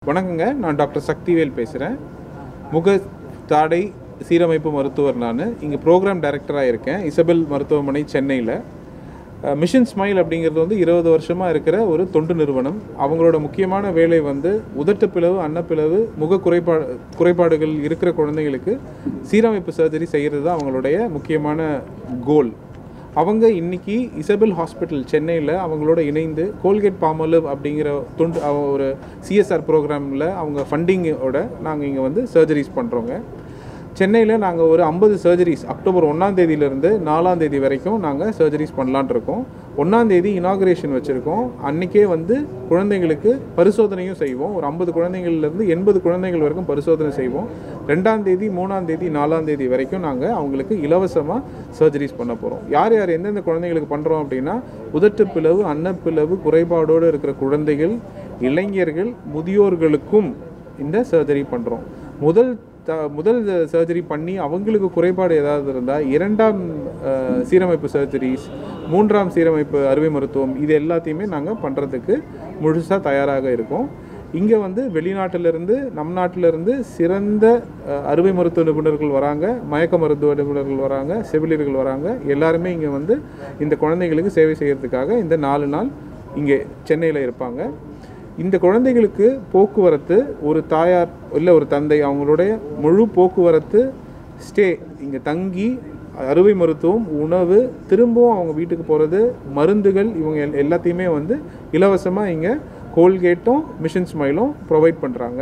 வணக்கங்க நான் டாக்டர் சக்திவேல் பேசுகிறேன் முக தாடை சீரமைப்பு மருத்துவர் நான் இங்கே ப்ரோக்ராம் டைரக்டராக இருக்கேன் இசபெல் மருத்துவமனை சென்னையில் மிஷன் ஸ்மைல் அப்படிங்கிறது வந்து இருபது வருஷமாக இருக்கிற ஒரு தொண்டு நிறுவனம் அவங்களோட முக்கியமான வேலை வந்து உதட்டுப்பிளவு அன்னப்பிளவு முக குறைபாடு குறைபாடுகள் இருக்கிற குழந்தைங்களுக்கு சீரமைப்பு சர்ஜரி செய்கிறது தான் அவங்களுடைய முக்கியமான கோல் அவங்க இன்னைக்கு இசபெல் ஹாஸ்பிட்டல் சென்னையில் அவங்களோட இணைந்து கோல்கேட் பாமலிவ் அப்படிங்கிற தொண்டு அவ- ஒரு சிஎஸ்ஆர் ப்ரோக்ராமில் அவங்க ஃபண்டிங்கோட நாங்கள் இங்கே வந்து சர்ஜரிஸ் பண்ணுறோங்க சென்னையில் நாங்கள் ஒரு ஐம்பது சர்ஜரிஸ் அக்டோபர் ஒன்றாம் தேதியிலேருந்து நாலாம் தேதி வரைக்கும் நாங்கள் சர்ஜரிஸ் பண்ணலான் இருக்கோம் ஒன்றாம் தேதி இனாகுரேஷன் வச்சுருக்கோம் அன்றைக்கே வந்து குழந்தைங்களுக்கு பரிசோதனையும் செய்வோம் ஒரு ஐம்பது குழந்தைங்கள்லேருந்து எண்பது குழந்தைகள் வரைக்கும் பரிசோதனை செய்வோம் ரெண்டாம் தேதி மூணாம் தேதி நாலாம் தேதி வரைக்கும் நாங்கள் அவங்களுக்கு இலவசமாக சர்ஜரிஸ் பண்ண போகிறோம் யார் யார் எந்தெந்த குழந்தைங்களுக்கு பண்ணுறோம் அப்படின்னா உதட்டுப்பிளவு அன்னப்பிளவு குறைபாடோடு இருக்கிற குழந்தைகள் இளைஞர்கள் முதியோர்களுக்கும் இந்த சர்ஜரி பண்ணுறோம் முதல் த முதல் சர்ஜரி பண்ணி அவங்களுக்கு குறைபாடு ஏதாவது இருந்தால் இரண்டாம் அஹ், சீரமைப்பு சர்ஜரிஸ் மூன்றாம் சீரமைப்பு அறுவை மருத்துவம் இது எல்லாத்தையுமே நாங்கள் பண்ணுறதுக்கு முழுசாக தயாராக இருக்கோம் இங்கே வந்து வெளிநாட்டிலிருந்து நம் நாட்டிலிருந்து சிறந்த அஹ், அறுவை மருத்துவ நிபுணர்கள் வராங்க மயக்க மருத்துவ நிபுணர்கள் வராங்க செவிலியர்கள் வராங்க எல்லாருமே இங்கே வந்து இந்த குழந்தைங்களுக்கு சேவை செய்கிறதுக்காக இந்த நாலு நாள் இங்கே சென்னையில் இருப்பாங்க இந்த குழந்தைகளுக்கு போக்குவரத்து ஒரு தாயார் இல்லை ஒரு தந்தை அவங்களுடைய முழு போக்குவரத்து ஸ்டே இங்கே தங்கி அறுவை மருத்துவம் உணவு திரும்பவும் அவங்க வீட்டுக்கு போகிறது மருந்துகள் இவங்க எல்- எல்லாத்தையுமே வந்து இலவசமாக இங்கே கோல்கேட்டும் மிஷன் ஸ்மைலும் ப்ரொவைட் பண்ணுறாங்க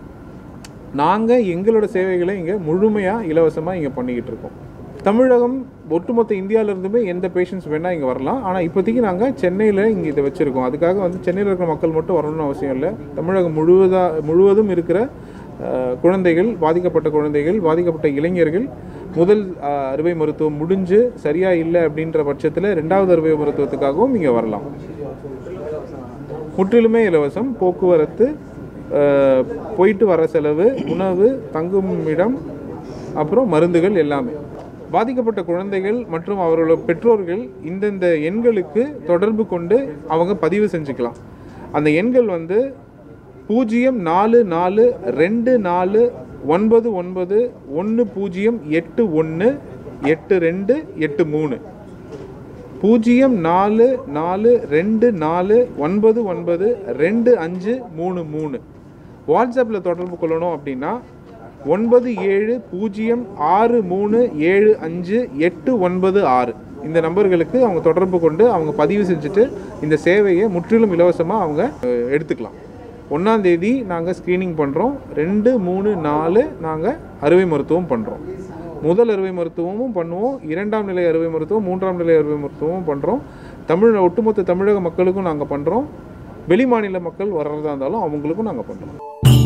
நாங்கள் எங்களோட சேவைகளை இங்கே முழுமையாக இலவசமாக இங்கே பண்ணிக்கிட்டு இருக்கோம் தமிழகம் ஒட்டுமொத்த இந்தியாவிலேருந்துமே எந்த பேஷண்ட்ஸ் வேணால் இங்கே வரலாம் ஆனால் இப்போதைக்கு நாங்கள் சென்னையில் இங்கே இதை வச்சுருக்கோம் அதுக்காக வந்து சென்னையில் இருக்கிற மக்கள் மட்டும் வரணும்னு அவசியம் இல்லை தமிழகம் முழுவதா முழுவதும் இருக்கிற அஹ், குழந்தைகள் பாதிக்கப்பட்ட குழந்தைகள் பாதிக்கப்பட்ட இளைஞர்கள் முதல் அஹ், அறுவை மருத்துவம் முடிஞ்சு சரியாக இல்லை அப்படின்ற பட்சத்தில் ரெண்டாவது அறுவை மருத்துவத்துக்காகவும் இங்கே வரலாம் முற்றிலுமே இலவசம் போக்குவரத்து அஹ், போயிட்டு வர செலவு உணவு தங்கும் இடம் அப்புறம் மருந்துகள் எல்லாமே பாதிக்கப்பட்ட குழந்தைகள் மற்றும் அவர்களோட பெற்றோர்கள் இந்தந்த எண்களுக்கு தொடர்பு கொண்டு அவங்க பதிவு செஞ்சுக்கலாம் அந்த எண்கள் வந்து பூஜ்ஜியம் நாலு நாலு ரெண்டு நாலு ஒன்பது ஒன்பது ஒன்று பூஜ்ஜியம் எட்டு ஒன்று எட்டு ரெண்டு எட்டு மூணு பூஜ்ஜியம் நாலு நாலு ரெண்டு நாலு ஒன்பது ஒன்பது ரெண்டு அஞ்சு மூணு மூணு வாட்ஸ்அப்பில் தொடர்பு கொள்ளணும் அப்படின்னா ஒன்பது ஏழு பூஜ்ஜியம் ஆறு மூணு ஏழு அஞ்சு எட்டு ஒன்பது ஆறு இந்த நம்பர்களுக்கு அவங்க தொடர்பு கொண்டு அவங்க பதிவு செஞ்சுட்டு இந்த சேவையை முற்றிலும் இலவசமாக அவங்க அஹ், எடுத்துக்கலாம் ஒன்றாம் தேதி நாங்கள் ஸ்க்ரீனிங் பண்ணுறோம் ரெண்டு மூணு நாலு நாங்கள் அறுவை மருத்துவம் பண்ணுறோம் முதல் அறுவை மருத்துவமும் பண்ணுவோம் இரண்டாம் நிலை அறுவை மருத்துவம் மூன்றாம் நிலை அறுவை மருத்துவமும் பண்ணுறோம் தமிழ் ஒட்டுமொத்த தமிழக மக்களுக்கும் நாங்கள் பண்ணுறோம் வெளி மாநில மக்கள் வர்றதா இருந்தாலும் அவங்களுக்கும் நாங்கள் பண்ணுறோம்